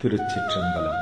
திருச்சிற்றம்பலம்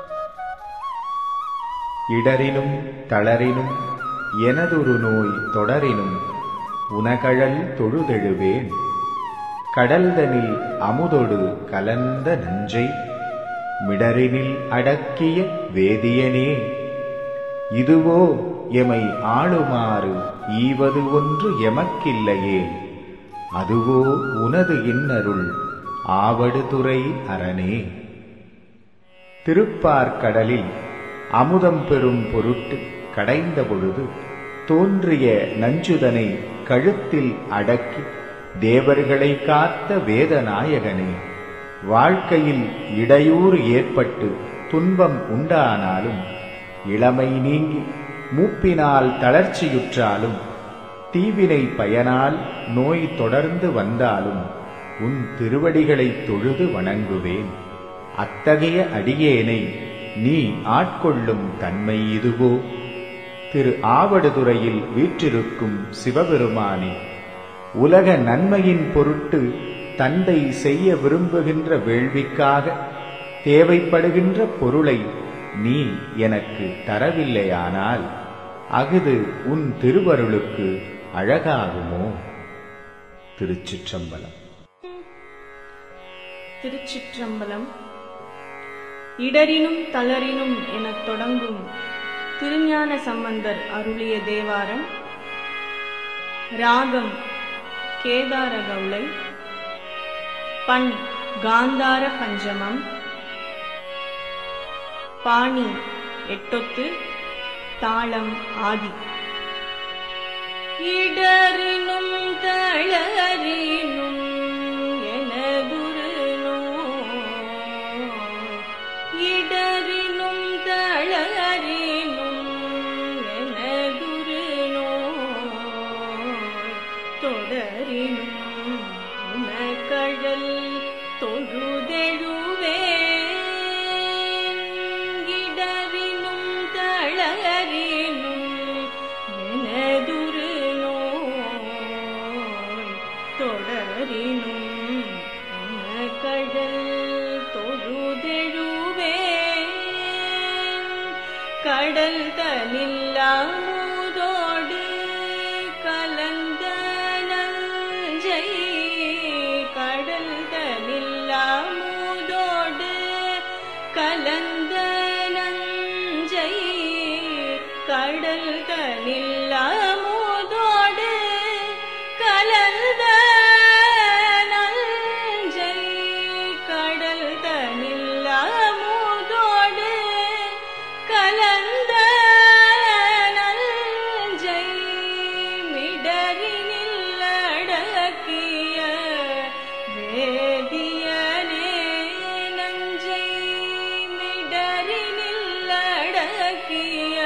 இடரினும் தளரினும் எனதொரு நோய் தொடரினும் உனகழல் தொழுதெழுவேன் கடல்தனில் அமுதொடு கலந்த நஞ்சை மிடரினில் அடக்கிய வேதியனே இதுவோ எமை ஆளுமாறு ஈவது ஒன்று எமக்கில்லையே அதுவோ உனது இன்னருள் ஆவடுதுறை அரணே திருப்பார்கடலில் அமுதம் பெறும் பொருட்டு கடைந்த பொழுது தோன்றிய நஞ்சுதனை கழுத்தில் அடக்கி தேவர்களை காத்த வேதநாயகனே வாழ்க்கையில் இடையூறு ஏற்பட்டு துன்பம் உண்டானாலும் இளமை நீங்கி மூப்பினால் தளர்ச்சியுற்றாலும் தீவினை பயனால் நோய் தொடர்ந்து வந்தாலும் உன் திருவடிகளைத் தொழுது வணங்குவேன் அத்தகைய அடியேனை நீ ஆட்கொள்ளும் தன்மை இதுவோ திரு ஆவடுதுறையில் வீற்றிருக்கும் சிவபெருமானே உலக நன்மையின் பொருட்டு தந்தை செய்ய விரும்புகின்ற வேள்விக்காக தேவைப்படுகின்ற பொருளை நீ எனக்கு தரவில்லையானால் அகுது உன் திருவருளுக்கு அழகாகுமோ திருச்சிற்றம்பலம் திருச்சிற்றம்பலம் இடரினும் தளரினும் எனத் தொடங்கும் திருஞான சம்பந்தர் அருளிய தேவாரம் ராகம் கேதார கவுளை பண் காந்தார பஞ்சமம் பாணி எட்டொத்து தாளம் ஆதி இடரினும் தளரினும் எனதுரு நோய். இடரினும் தளரினும் எனதுரு நோய். தொடரினும் உனக்கழல் தொழுதெழுவேன் இடரினும் தளரினும் எனதுரு நோய் தொடரினும் உனக்கடல் தொழுதெழுவேன் கடல் தனில்லாமுதோடு கலந்த நஞ்சை கடல் தனில்லாமுதோடு கலந்த நஞ்சை கடல் தனில்லாமுதோடு கலந்த நஞ்சை கடல் தனில்லாமுதோடு கலந்த நஞ்சை மிடரினில் அடக்கிய வேதியனே நஞ்சை மிடரினில் அடக்கிய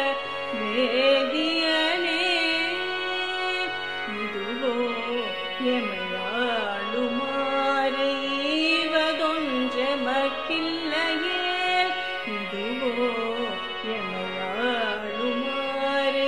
வேதியனே இதுவோ எமையாளுமாறு ஈவதொன்றெமக்கில்லையே இதுவோ எமையாளுமாறு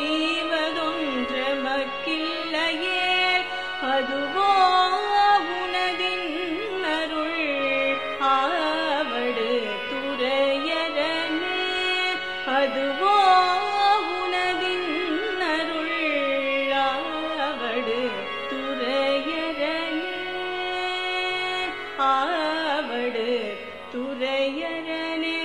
ஈவதொன்றெமக்கில்லையே அதுவோ உனதின் அருள் ஆவடு துறையரனே அதுவோ உனதின் அருள் ஆவடு துறையரனே ஆவடு துறையரனே